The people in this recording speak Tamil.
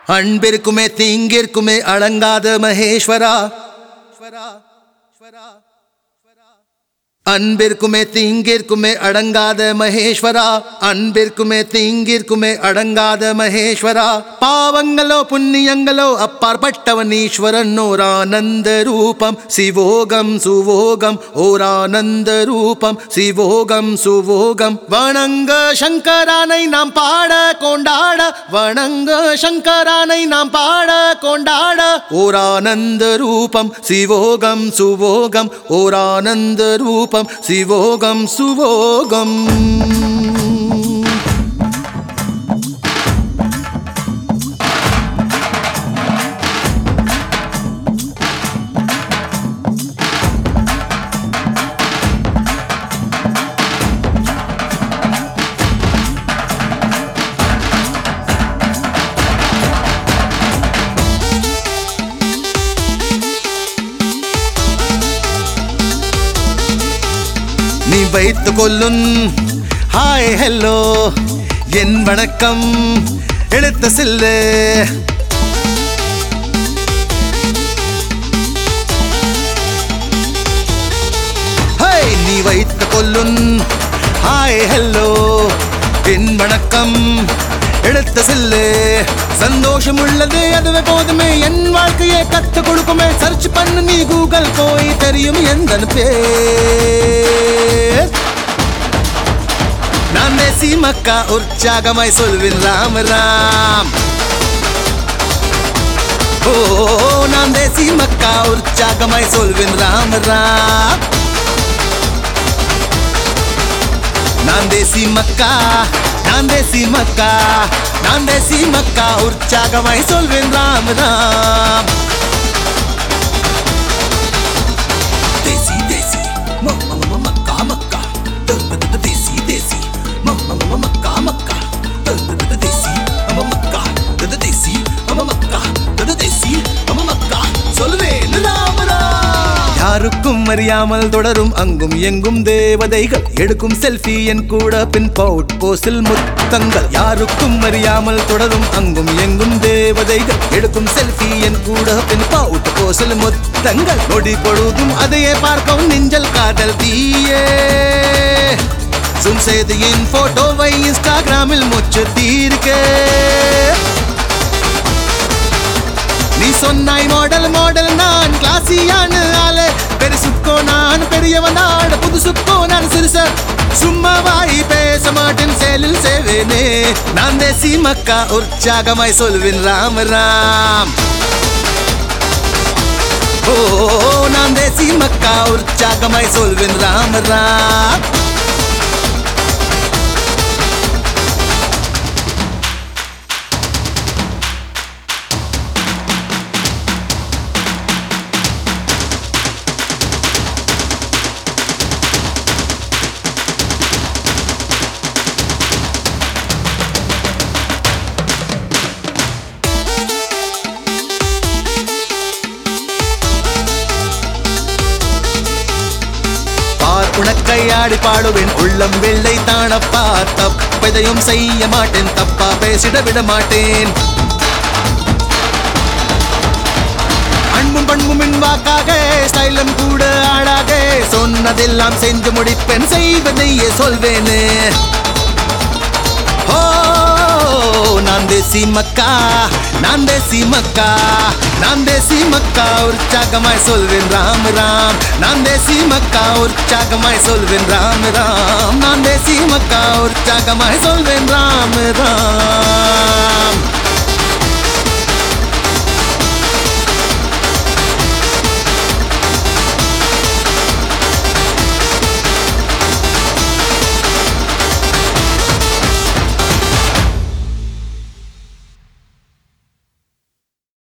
அன்பிற்குமே தீங்கிற்குமே அடங்காத மகேஸ்வரா அன்பிற்குமே தீங்கிற்குமே அடங்காத மகேஸ்வரா அன்பிற்குமே தீங்கிற்குமே அடங்காத மகேஸ்வரா பாவங்களோ புண்ணியங்களோ அப்பாற்பட்டவன் ஈஸ்வரன் ஓரானந்த ரூபம் சிவோகம் சுவோகம் ஓரானந்த ரூபம் சிவோகம் சுவோகம் வணங்க சங்கரானை நாம் பாட கொண்டாட வணங்க சங்கரானை நாம் பாட கொண்டாட ஓரானந்த ரூபம் சிவோகம் சுவோகம் ஓரானந்த ரூபம் சிவோகம் சுவோகம் நீ வைத்து கொல்லுன் ஹாய் ஹலோ என் வணக்கம் எடுத்த சில்லு ஹே நீ வைத்து கொல்லுன் ஹாய் ஹலோ என் வணக்கம் எடுத்த சில்லு சந்தோஷம் உள்ளது அதுவே போதுமே என் வாழ்க்கையை கத்து கொடுக்குமே சர்ச் பண்ணு நீ கூகுள் போய் தெரியும் எந்த பேர் நான் தேசி மக்கா உற்சாகமாய் சொல்வேன் ராம் ராம் ஓ நான் தேசி மக்கா உற்சாகமாய் சொல்வேன் ராம் ராம் நான் தேசி மக்கா நான் தேசி மக்கா நான் தேசி மக்கா உற்சாகமாய் சொல்வேன் ராம் ராம் தேசி தேசி ம ம ம மக்கா மக்கா த த த தேசி தேசி ம ம ம மக்கா மக்கா த த த தேசி ம மக்கா த த தேசி ம மக்கா த த தேசி ம மக்கா சொல்வேன் ராம் ராம் யாருக்கும் அறியாமல் தொடரும் அங்கும் எங்கும் தேவதைகள் எடுக்கும் செல்ஃபி என் கூட பின் பவுட் போஸில் முத்தங்கள் யாருக்கும் அறியாமல் தொடரும் அங்கும் எங்கும் தேவதைகள் எடுக்கும் செல்ஃபி என் கூட பின் பவுட் போஸில் முத்தங்கள் நொடி பொழுதும் அதையே பார்க்கவும் நெஞ்சல் காதல் தீயே சும் செய்தியின் போட்டோவை இன்ஸ்டாகிராமில் முச்சு தீர்க்கே நீ சொன்னாய் மாடல் மாடல் நான் கிளாசியான ஆளு பெருசுக்கோ நான் பெரியவன் நாடு புதுசுக்கோ நான் சிறுச சும்மா வாய் பேச மாட்டேன் செயலில் சேவேனே நான் தேசி மக்கா உற்சாகமாய் சொல்வேன் ராம் ராம் ஓ நான் தேசி மக்கா உற்சாகமாய் சொல்வேன் ராம் ராம் பார் உனக்கை ஆடி பாடுவேன் உள்ளம் வெள்ளை தானப்பா தப்பதையும் செய்ய மாட்டேன் தப்பா பேசிட விட மாட்டேன் அன்பும் பண்பும் என் வாக்காக ஸ்டைலும் கூட ஆளாக சொன்னதெல்லாம் செஞ்சு முடிப்பேன் செய்வதையே சொல்வேனே ஓ நான் தேசி மக்கா நான் தேசி மக்கா நான் தேசி மக்கா உற்சாகமாய் சொல்வேன் ராம் ராம் நான் தேசி மக்கா உற்சாகமாய் சொல்வேன் ராம் ராம் நான் தேசி மக்கா உற்சாகமாய் சொல்வேன் ராம் ராம்